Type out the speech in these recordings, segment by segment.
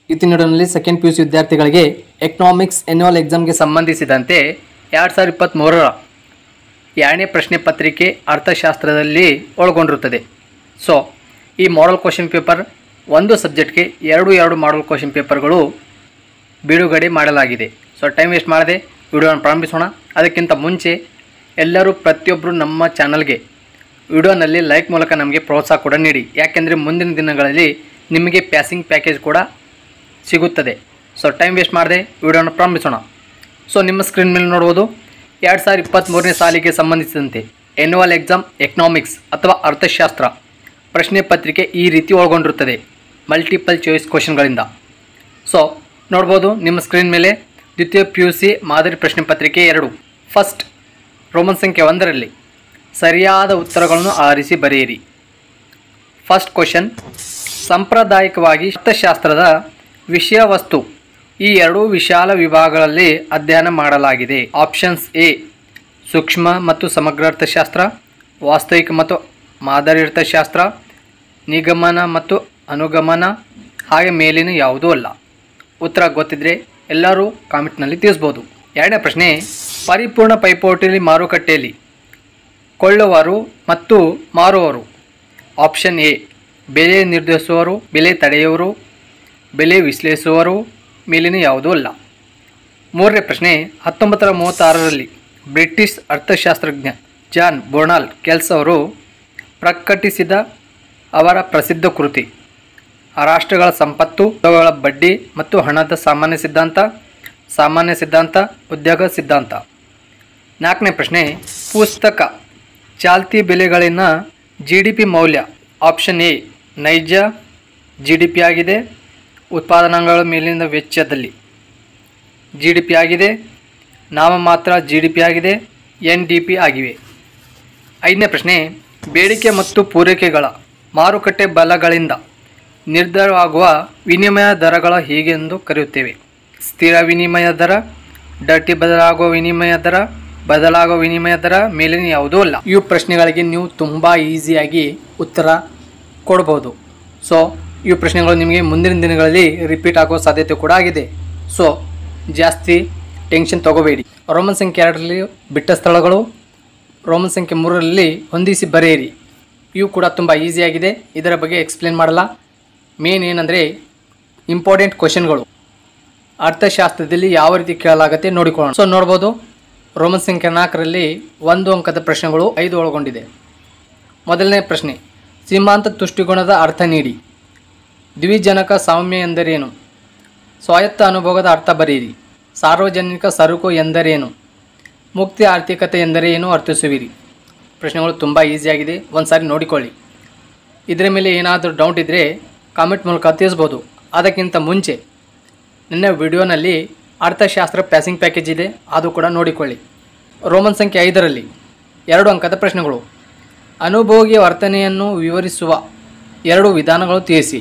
ಇತ್ತಿನಡುವಿನಲ್ಲಿ second P U C ವಿದ್ಯಾರ್ಥಿಗಳಿಗೆ economics annual ಎಕ್ಸಾಮ್ಗೆ ಸಂಬಂಧಿಸಿದಂತೆ ಎರಡು ಸಾವಿರದ ಇಪ್ಪತ್ತ್ಮೂರರ ಎರಡನೇ ಪ್ರಶ್ನೆ ಪತ್ರಿಕೆ ಅರ್ಥಶಾಸ್ತ್ರದಲ್ಲಿ ಒಳಗೊಂಡಿರುತ್ತದೆ ಸೊ ಈ ಮಾಡಲ್ ಕ್ವಶನ್ ಪೇಪರ್ ಒಂದು ಸಬ್ಜೆಕ್ಟ್ಗೆ ಎರಡು ಎರಡು ಮಾಡಲ್ ಕ್ವಶನ್ ಪೇಪರ್ಗಳು ಬಿಡುಗಡೆ ಮಾಡಲಾಗಿದೆ ಸೊ ಟೈಮ್ ವೇಸ್ಟ್ ಮಾಡದೆ ವಿಡಿಯೋನ ಪ್ರಾರಂಭಿಸೋಣ ಅದಕ್ಕಿಂತ ಮುಂಚೆ ಎಲ್ಲರೂ ಪ್ರತಿಯೊಬ್ಬರು ನಮ್ಮ ಚಾನಲ್ಗೆ ವಿಡಿಯೋನಲ್ಲಿ ಲೈಕ್ ಮೂಲಕ ನಮಗೆ ಪ್ರೋತ್ಸಾಹ ಕೂಡ ನೀಡಿ ಯಾಕೆಂದರೆ ಮುಂದಿನ ದಿನಗಳಲ್ಲಿ ನಿಮಗೆ ಪ್ಯಾಸಿಂಗ್ ಪ್ಯಾಕೇಜ್ ಕೂಡ ಸಿಗುತ್ತದೆ ಸೊ ಟೈಮ್ ವೇಸ್ಟ್ ಮಾಡದೆ ವಿಡಿಯೋನ ಪ್ರಾರಂಭಿಸೋಣ ಸೊ ನಿಮ್ಮ ಸ್ಕ್ರೀನ್ ಮೇಲೆ ನೋಡುವುದು ಎರಡು ಸಾವಿರದ ಇಪ್ಪತ್ತ್ಮೂರನೇ ಸಾಲಿಗೆ ಸಂಬಂಧಿಸಿದಂತೆ ಎನ್ಯುವಲ್ ಎಕ್ಸಾಮ್ ಎಕನಾಮಿಕ್ಸ್ ಅಥವಾ ಅರ್ಥಶಾಸ್ತ್ರ ಪ್ರಶ್ನೆ ಪತ್ರಿಕೆ ಈ ರೀತಿ ಒಳಗೊಂಡಿರುತ್ತದೆ ಮಲ್ಟಿಪಲ್ ಚಾಯ್ಸ್ ಕ್ವಶನ್ಗಳಿಂದ ಸೊ ನೋಡ್ಬೋದು ನಿಮ್ಮ ಸ್ಕ್ರೀನ್ ಮೇಲೆ ದ್ವಿತೀಯ ಪಿ ಯು ಸಿ ಮಾದರಿ ಪ್ರಶ್ನೆ ಪತ್ರಿಕೆ ಎರಡು ಫಸ್ಟ್ ರೋಮನ್ ಸಂಖ್ಯೆ ಒಂದರಲ್ಲಿ ಸರಿಯಾದ ಉತ್ತರಗಳನ್ನು ಆರಿಸಿ ಬರೆಯಿರಿ ಫಸ್ಟ್ ಕ್ವಶನ್ ಸಾಂಪ್ರದಾಯಿಕವಾಗಿ ಅರ್ಥಶಾಸ್ತ್ರದ ವಿಷಯ ವಸ್ತು ಈ ಎರಡೂ ವಿಶಾಲ ವಿಭಾಗಗಳಲ್ಲಿ ಅಧ್ಯಯನ ಮಾಡಲಾಗಿದೆ ಆಪ್ಷನ್ಸ್ ಎ ಸೂಕ್ಷ್ಮ ಮತ್ತು ಸಮಗ್ರ ಅರ್ಥಶಾಸ್ತ್ರ ವಾಸ್ತವಿಕ ಮತ್ತು ಮಾದರಿ ಅರ್ಥಶಾಸ್ತ್ರ ನಿಗಮನ ಮತ್ತು ಅನುಗಮನ ಹಾಗೆ ಮೇಲಿನ ಯಾವುದೂ ಅಲ್ಲ ಉತ್ತರ ಗೊತ್ತಿದ್ರೆ ಎಲ್ಲರೂ ಕಾಮೆಂಟ್ನಲ್ಲಿ ತಿಳಿಸ್ಬೋದು ಎರಡನೇ ಪ್ರಶ್ನೆ ಪರಿಪೂರ್ಣ ಪೈಪೋಟಿಯಲ್ಲಿ ಮಾರುಕಟ್ಟೆಯಲ್ಲಿ ಕೊಳ್ಳುವರು ಮತ್ತು ಮಾರುವವರು ಆಪ್ಷನ್ ಎ ಬೆಲೆ ನಿರ್ಧರಿಸುವವರು ಬೆಲೆ ತಡೆಯುವವರು ಬೆಲೆ ವಿಶ್ಲೇಷಿಸುವವರು ಮೇಲಿನ ಯಾವುದೂ ಅಲ್ಲ ಮೂರನೇ ಪ್ರಶ್ನೆ ಹತ್ತೊಂಬತ್ತರ ಮೂವತ್ತಾರರಲ್ಲಿ ಬ್ರಿಟಿಷ್ ಅರ್ಥಶಾಸ್ತ್ರಜ್ಞ ಜಾನ್ ಬೋರ್ನಾಲ್ ಕೆಲ್ಸ್ ಅವರು ಪ್ರಕಟಿಸಿದ ಅವರ ಪ್ರಸಿದ್ಧ ಕೃತಿ ರಾಷ್ಟ್ರಗಳ ಸಂಪತ್ತು ಉದ್ಯೋಗಗಳ ಬಡ್ಡಿ ಮತ್ತು ಹಣದ ಸಾಮಾನ್ಯ ಸಿದ್ಧಾಂತ ಸಾಮಾನ್ಯ ಸಿದ್ಧಾಂತ ಉದ್ಯೋಗ ಸಿದ್ಧಾಂತ ನಾಲ್ಕನೇ ಪ್ರಶ್ನೆ ಪುಸ್ತಕ ಚಾಲ್ತಿ ಬೆಲೆಗಳಿನ ಜಿ ಡಿ ಪಿ ಮೌಲ್ಯ ಆಪ್ಷನ್ ಎ ನೈಜ ಜಿ ಡಿ ಪಿ ಆಗಿದೆ ಉತ್ಪಾದನಾಂಗಗಳ ಮೇಲಿನ ವೆಚ್ಚದಲ್ಲಿ ಜಿ ಡಿ ಪಿ ಆಗಿದೆ ನಾಮಮಾತ್ರ ಜಿ ಡಿ ಪಿ ಆಗಿದೆ ಎನ್ ಡಿ ಪಿ ಆಗಿವೆ ಐದನೇ ಪ್ರಶ್ನೆ ಬೇಡಿಕೆ ಮತ್ತು ಪೂರೈಕೆಗಳ ಮಾರುಕಟ್ಟೆ ಬಲಗಳಿಂದ ನಿರ್ಧಾರವಾಗುವ ವಿನಿಮಯ ದರಗಳ ಹೀಗೆಂದು ಕರೆಯುತ್ತೇವೆ ಸ್ಥಿರ ವಿನಿಮಯ ದರ ಡರ್ಟಿ ಬದಲಾಗುವ ವಿನಿಮಯ ದರ ಬದಲಾಗುವ ವಿನಿಮಯ ದರ ಮೇಲಿನ ಯಾವುದೂ ಅಲ್ಲ ಇವು ಪ್ರಶ್ನೆಗಳಿಗೆ ನೀವು ತುಂಬ ಈಸಿಯಾಗಿ ಉತ್ತರ ಕೊಡ್ಬೋದು ಸೊ ಇವು ಪ್ರಶ್ನೆಗಳು ನಿಮಗೆ ಮುಂದಿನ ದಿನಗಳಲ್ಲಿ ರಿಪೀಟ್ ಆಗೋ ಸಾಧ್ಯತೆ ಕೂಡ ಆಗಿದೆ ಸೊ ಜಾಸ್ತಿ ಟೆನ್ಷನ್ ತಗೋಬೇಡಿ ರೋಮನ್ ಸಂಖ್ಯೆ ಎರಡರಲ್ಲಿ ಬಿಟ್ಟ ಸ್ಥಳಗಳು ರೋಮನ್ ಸಂಖ್ಯೆ ಮೂರರಲ್ಲಿ ಹೊಂದಿಸಿ ಬರೆಯಿರಿ ಇವು ಕೂಡ ತುಂಬ ಈಸಿಯಾಗಿದೆ ಇದರ ಬಗ್ಗೆ ಎಕ್ಸ್ಪ್ಲೇನ್ ಮಾಡಲ್ಲ ಮೇನ್ ಏನಂದರೆ ಇಂಪಾರ್ಟೆಂಟ್ ಕ್ವಶನ್ಗಳು ಅರ್ಥಶಾಸ್ತ್ರದಲ್ಲಿ ಯಾವ ರೀತಿ ಕೇಳಲಾಗುತ್ತೆ ನೋಡಿಕೊಳ್ಳೋಣ ಸೊ ನೋಡ್ಬೋದು ರೋಮನ್ ಸಂಖ್ಯೆ ನಾಲ್ಕರಲ್ಲಿ ಒಂದು ಅಂಕದ ಪ್ರಶ್ನೆಗಳು ಐದು ಒಳಗೊಂಡಿದೆ ಮೊದಲನೇ ಪ್ರಶ್ನೆ ಸೀಮಾಂತ ತುಷ್ಟಿಗುಣದ ಅರ್ಥ ನೀಡಿ ದ್ವಿಜನಕ ಸಾಮ್ಯ ಎಂದರೇನು ಸ್ವಾಯತ್ತ ಅನುಭವದ ಅರ್ಥ ಬರೆಯಿರಿ ಸಾರ್ವಜನಿಕ ಸರಕು ಎಂದರೇನು ಮುಕ್ತಿ ಆರ್ಥಿಕತೆ ಎಂದರೆ ಏನು ಅರ್ಥಿಸುವಿರಿ ಪ್ರಶ್ನೆಗಳು ತುಂಬ ಈಸಿಯಾಗಿದೆ ಒಂದು ಸಾರಿ ನೋಡಿಕೊಳ್ಳಿ ಇದರ ಮೇಲೆ ಏನಾದರೂ ಡೌಟ್ ಇದ್ದರೆ ಕಾಮೆಂಟ್ ಮೂಲಕ ತಿಳಿಸ್ಬೋದು ಅದಕ್ಕಿಂತ ಮುಂಚೆ ನನ್ನ ವಿಡಿಯೋನಲ್ಲಿ ಅರ್ಥಶಾಸ್ತ್ರ ಪ್ಯಾಸಿಂಗ್ ಪ್ಯಾಕೇಜ್ ಇದೆ ಅದು ಕೂಡ ನೋಡಿಕೊಳ್ಳಿ ರೋಮನ್ ಸಂಖ್ಯೆ ಐದರಲ್ಲಿ ಎರಡು ಅಂಕದ ಪ್ರಶ್ನೆಗಳು ಅನುಭೋಗಿ ವರ್ತನೆಯನ್ನು ವಿವರಿಸುವ ಎರಡು ವಿಧಾನಗಳು ತಿಳಿಸಿ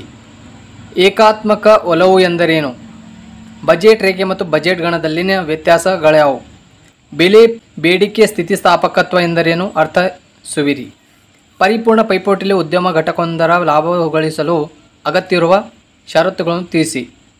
ಏಕಾತ್ಮಕ ಒಲವು ಎಂದರೇನು ಬಜೆಟ್ ರೇಖೆ ಮತ್ತು ಬಜೆಟ್ ಗಣದಲ್ಲಿನ ವ್ಯತ್ಯಾಸಗಳ್ಯಾವು ಬೆಲೆ ಬೇಡಿಕೆ ಸ್ಥಿತಿಸ್ಥಾಪಕತ್ವ ಎಂದರೇನು ಅರ್ಥ ಸುವಿರಿ ಪರಿಪೂರ್ಣ ಪೈಪೋಟಿಯಲ್ಲಿ ಉದ್ಯಮ ಘಟಕವೊಂದರ ಲಾಭ ಗಳಿಸಲು ಅಗತ್ಯವಿರುವ ಷರತ್ತುಗಳನ್ನು ತಿಳಿಸಿ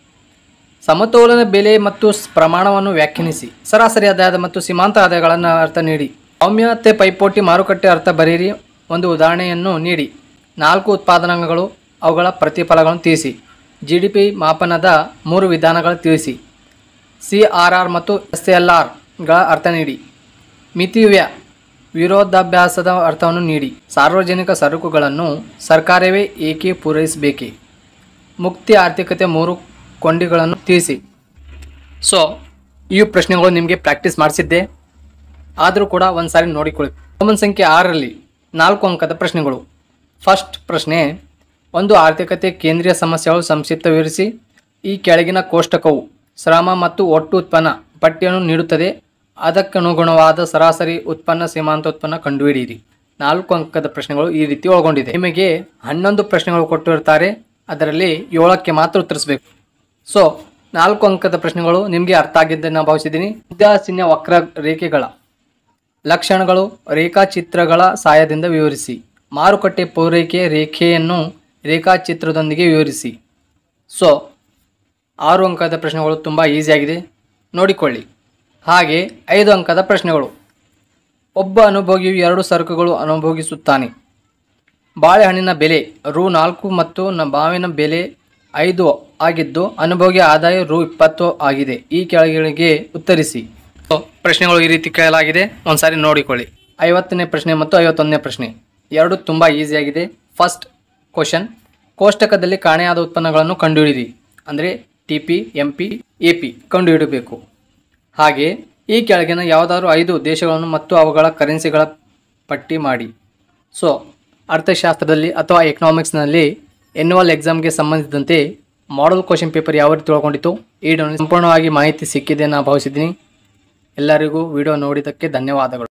ಸಮತೋಲನ ಬೆಲೆ ಮತ್ತು ಸ್- ಪ್ರಮಾಣವನ್ನು ವ್ಯಾಖ್ಯಾನಿಸಿ ಸರಾಸರಿ ಆದಾಯದ ಮತ್ತು ಸೀಮಾಂತ ಆದಾಯಗಳನ್ನು ಅರ್ಥ ನೀಡಿ ಸೌಮ್ಯತೆ ಪೈಪೋಟಿ ಮಾರುಕಟ್ಟೆ ಅರ್ಥ ಬರೆಯಿರಿ ಒಂದು ಉದಾಹರಣೆಯನ್ನು ನೀಡಿ ನಾಲ್ಕು ಉತ್ಪಾದನಾಂಗಗಳು ಅವುಗಳ ಪ್ರತಿಫಲಗಳನ್ನು ತಿಳಿಸಿ ಜಿ ಡಿ ಪಿ ಮಾಪನದ ಮೂರು ವಿಧಾನಗಳು ತಿಳಿಸಿ ಸಿ ಆರ್ ಆರ್ ಮತ್ತು ಎಸ್ ಎಲ್ ಆರ್ಗಳ ಅರ್ಥ ನೀಡಿ ಮಿತಿವ್ಯ ವಿರೋಧಾಭ್ಯಾಸದ ಅರ್ಥವನ್ನು ನೀಡಿ ಸಾರ್ವಜನಿಕ ಸರಕುಗಳನ್ನು ಸರ್ಕಾರವೇ ಏಕೆ ಪೂರೈಸಬೇಕೆ ಮುಕ್ತಿ ಆರ್ಥಿಕತೆ ಮೂರು ಕೊಂಡಿಗಳನ್ನು ತಿಳಿಸಿ ಸೊ ಈ ಪ್ರಶ್ನೆಗಳು ನಿಮಗೆ ಪ್ರಾಕ್ಟೀಸ್ ಮಾಡಿಸಿದ್ದೆ ಆದರೂ ಕೂಡ ಒಂದು ಸಾರಿ ನೋಡಿಕೊಳ್ಳಿ ರೋಮನ್ ಸಂಖ್ಯೆ ಆರರಲ್ಲಿ ನಾಲ್ಕು ಅಂಕದ ಪ್ರಶ್ನೆಗಳು ಫಸ್ಟ್ ಪ್ರಶ್ನೆ ಒಂದು ಆರ್ಥಿಕತೆ ಕೇಂದ್ರೀಯ ಸಮಸ್ಯೆಗಳು ಸಂಕ್ಷಿಪ್ತ ವಿವರಿಸಿ ಈ ಕೆಳಗಿನ ಕೋಷ್ಟಕವು ಶ್ರಮ ಮತ್ತು ಒಟ್ಟು ಉತ್ಪನ್ನ ಪಟ್ಟಿಯನ್ನು ನೀಡುತ್ತದೆ ಅದಕ್ಕನುಗುಣವಾದ ಸರಾಸರಿ ಉತ್ಪನ್ನ ಸೀಮಾಂತ ಉತ್ಪನ್ನ ಕಂಡುಹಿಡಿಯಿರಿ ನಾಲ್ಕು ಅಂಕದ ಪ್ರಶ್ನೆಗಳು ಈ ರೀತಿ ಒಳಗೊಂಡಿದೆ ನಿಮಗೆ ಹನ್ನೊಂದು ಪ್ರಶ್ನೆಗಳು ಕೊಟ್ಟಿರ್ತಾರೆ ಅದರಲ್ಲಿ ಏಳಕ್ಕೆ ಮಾತ್ರ ಉತ್ತರಿಸಬೇಕು ಸೊ ನಾಲ್ಕು ಅಂಕದ ಪ್ರಶ್ನೆಗಳು ನಿಮಗೆ ಅರ್ಥ ಆಗಿದ್ದೆ ನಾನು ಭಾವಿಸಿದ್ದೀನಿ ಉದಾಸೀನ ವಕ್ರ ರೇಖೆಗಳ ಲಕ್ಷಣಗಳು ರೇಖಾಚಿತ್ರಗಳ ಸಹಾಯದಿಂದ ವಿವರಿಸಿ ಮಾರುಕಟ್ಟೆ ಪೂರೈಕೆ ರೇಖೆಯನ್ನು ರೇಖಾಚಿತ್ರದೊಂದಿಗೆ ವಿವರಿಸಿ ಸೊ ಆರು ಅಂಕದ ಪ್ರಶ್ನೆಗಳು ತುಂಬ ಈಸಿಯಾಗಿದೆ ನೋಡಿಕೊಳ್ಳಿ ಹಾಗೆ ಐದು ಅಂಕದ ಪ್ರಶ್ನೆಗಳು ಒಬ್ಬ ಅನುಭೋಗಿಯು ಎರಡು ಸರಕುಗಳು ಅನುಭೋಗಿಸುತ್ತಾನೆ ಬಾಳೆಹಣ್ಣಿನ ಬೆಲೆ ರು ನಾಲ್ಕು ಮತ್ತು ನ- ಮಾವಿನ ಬೆಲೆ ಐದು ಆಗಿದ್ದು ಅನುಭೋಗಿ ಆದಾಯ ರು ಇಪ್ಪತ್ತು ಆಗಿದೆ ಈ ಕೆಳಗಳಿಗೆ ಉತ್ತರಿಸಿ ಸೊ, ಪ್ರಶ್ನೆಗಳು ಈ ರೀತಿ ಕೇಳಲಾಗಿದೆ ಒಂದ್ಸಾರಿ ನೋಡಿಕೊಳ್ಳಿ ಐವತ್ತನೇ ಪ್ರಶ್ನೆ ಮತ್ತು ಐವತ್ತೊಂದನೇ ಪ್ರಶ್ನೆ ಎರಡು ತುಂಬ ಈಸಿಯಾಗಿದೆ ಫಸ್ಟ್ ಕ್ವಶನ್ ಕೋಷ್ಟಕದಲ್ಲಿ ಕಾಣೆಯಾದ ಉತ್ಪನ್ನಗಳನ್ನು ಕಂಡುಹಿಡಿಯಿರಿ ಅಂದರೆ T P M P A P ಕಂಡುಹಿಡಬೇಕು ಹಾಗೆ ಈ ಕೆಳಗಿನ ಯಾವುದಾದ್ರು ಐದು ದೇಶಗಳನ್ನು ಮತ್ತು ಅವುಗಳ ಕರೆನ್ಸಿಗಳ ಪಟ್ಟಿ ಮಾಡಿ ಸೊ ಅರ್ಥಶಾಸ್ತ್ರದಲ್ಲಿ ಅಥವಾ ಎಕನಾಮಿಕ್ಸ್ನಲ್ಲಿ ಎನ್ಯುವಲ್ ಎಕ್ಸಾಮ್ಗೆ ಸಂಬಂಧಿಸಿದಂತೆ ಮಾಡಲ್ ಕ್ವಶನ್ ಪೇಪರ್ ಯಾವ ರೀತಿ ಒಳಗೊಂಡಿತ್ತು ಈ ಡೌನ್ ಸಂಪೂರ್ಣವಾಗಿ ಮಾಹಿತಿ ಸಿಕ್ಕಿದೆ ನಾನು ಭಾವಿಸಿದ್ದೀನಿ ಎಲ್ಲರಿಗೂ ವಿಡಿಯೋ ನೋಡಿದ್ದಕ್ಕೆ ಧನ್ಯವಾದಗಳು